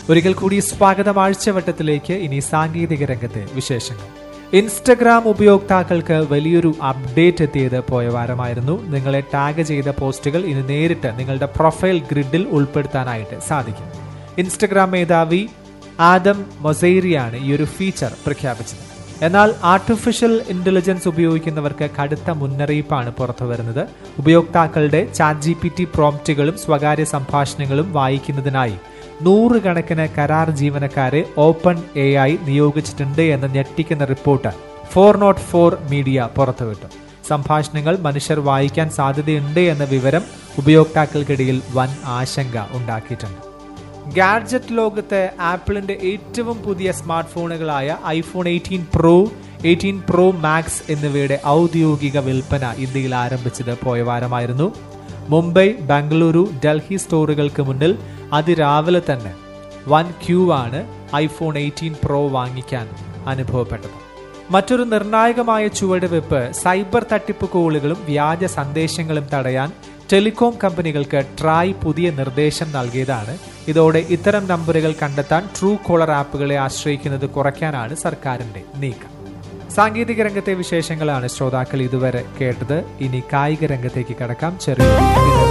ഒരിക്കൽ കൂടി സ്വാഗതം ആഴ്ചവട്ടത്തിലേക്ക് ഇനി സാങ്കേതിക രംഗത്തെ വിശേഷങ്ങൾ ഇൻസ്റ്റഗ്രാം ഉപയോക്താക്കൾക്ക് വലിയൊരു അപ്ഡേറ്റ് എത്തിയത് പോയ വാരമായിരുന്നു നിങ്ങളെ ടാഗ് ചെയ്ത പോസ്റ്റുകൾ ഇനി നേരിട്ട് നിങ്ങളുടെ പ്രൊഫൈൽ ഗ്രിഡിൽ ഉൾപ്പെടുത്താനായിട്ട് സാധിക്കും ഇൻസ്റ്റഗ്രാം മേധാവി ആദം മൊസൈരിയാണ് ഈ ഒരു ഫീച്ചർ പ്രഖ്യാപിച്ചത് എന്നാൽ ആർട്ടിഫിഷ്യൽ ഇന്റലിജൻസ് ഉപയോഗിക്കുന്നവർക്ക് കടുത്ത മുന്നറിയിപ്പാണ് പുറത്തുവരുന്നത് ഉപയോക്താക്കളുടെ ചാറ്റ് ജി പി ടി പ്രോംപ്റ്റുകളും സ്വകാര്യ സംഭാഷണങ്ങളും വായിക്കുന്നതിനായി നൂറുകണക്കിന് കരാർ ജീവനക്കാരെ ഓപ്പൺ എ ഐ നിയോഗിച്ചിട്ടുണ്ട് എന്ന ഞെട്ടിക്കുന്ന report four naught four media പുറത്തുവിട്ടു സംഭാഷണങ്ങൾ മനുഷ്യർ വായിക്കാൻ സാധ്യതയുണ്ട് എന്ന വിവരം ഉപയോക്താക്കൾക്കിടയിൽ വൻ ആശങ്ക ഉണ്ടാക്കിയിട്ടുണ്ട് ഗാഡ്ജറ്റ് ലോകത്ത് ആപ്പിളിന്റെ ഏറ്റവും പുതിയ സ്മാർട്ട് ഫോണുകളായ iPhone eighteen pro eighteen pro max എന്നിവയുടെ ഔദ്യോഗിക വിൽപ്പന ഇന്ത്യയിൽ ആരംഭിച്ചത് പോയ വാരമായിരുന്നു മുംബൈ ബംഗളൂരു ഡൽഹി സ്റ്റോറുകൾക്ക് മുന്നിൽ അതിരാവിലെ തന്നെ വൻ ക്യൂ ആണ് ഐഫോൺ എയ്റ്റീൻ പ്രോ വാങ്ങിക്കാൻ അനുഭവപ്പെട്ടത് മറ്റൊരു നിർണായകമായ ചുവടുവെപ്പ് സൈബർ തട്ടിപ്പ് കോളുകളും വ്യാജ സന്ദേശങ്ങളും തടയാൻ ടെലികോം കമ്പനികൾക്ക് ട്രായ് പുതിയ നിർദ്ദേശം നൽകിയതാണ് ഇതോടെ ഇത്തരം നമ്പറുകൾ കണ്ടെത്താൻ ട്രൂ കോളർ ആപ്പുകളെ ആശ്രയിക്കുന്നത് കുറയ്ക്കാനാണ് സർക്കാരിന്റെ നീക്കം സാങ്കേതിക രംഗത്തെ വിശേഷങ്ങളാണ് ശ്രോതാക്കൾ ഇതുവരെ കേട്ടത് ഇനി കായിക രംഗത്തേക്ക് കടക്കാം ചെറിയ